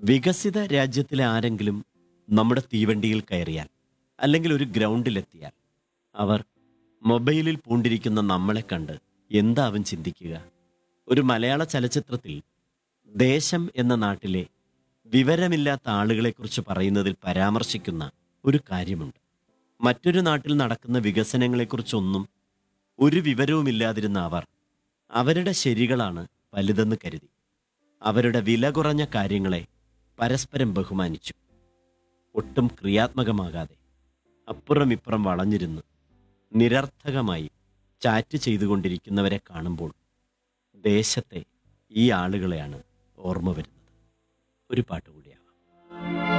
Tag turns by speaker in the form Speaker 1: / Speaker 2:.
Speaker 1: വികസിത രാജ്യത്തിലെ ആരെങ്കിലും നമ്മുടെ തീവണ്ടിയിൽ കയറിയാൽ അല്ലെങ്കിൽ ഒരു ഗ്രൗണ്ടിലെത്തിയാൽ അവർ മൊബൈലിൽ പൂണ്ടിരിക്കുന്ന നമ്മളെ കണ്ട് എന്താവും ചിന്തിക്കുക ഒരു മലയാള ചലച്ചിത്രത്തിൽ ദേശം എന്ന നാട്ടിലെ വിവരമില്ലാത്ത ആളുകളെക്കുറിച്ച് പറയുന്നതിൽ പരാമർശിക്കുന്ന ഒരു കാര്യമുണ്ട് മറ്റൊരു നാട്ടിൽ നടക്കുന്ന വികസനങ്ങളെക്കുറിച്ചൊന്നും ഒരു വിവരവുമില്ലാതിരുന്ന അവർ അവരുടെ ശരികളാണ് വലുതെന്ന് കരുതി അവരുടെ വില കുറഞ്ഞ കാര്യങ്ങളെ പരസ്പരം ബഹുമാനിച്ചു ഒട്ടും ക്രിയാത്മകമാകാതെ അപ്പുറം ഇപ്പുറം വളഞ്ഞിരുന്ന് നിരർത്ഥകമായി ചാറ്റ് ചെയ്തുകൊണ്ടിരിക്കുന്നവരെ കാണുമ്പോൾ ദേശത്തെ ഈ ആളുകളെയാണ് ഓർമ്മ വരുന്നത് ഒരു പാട്ട് കൂടി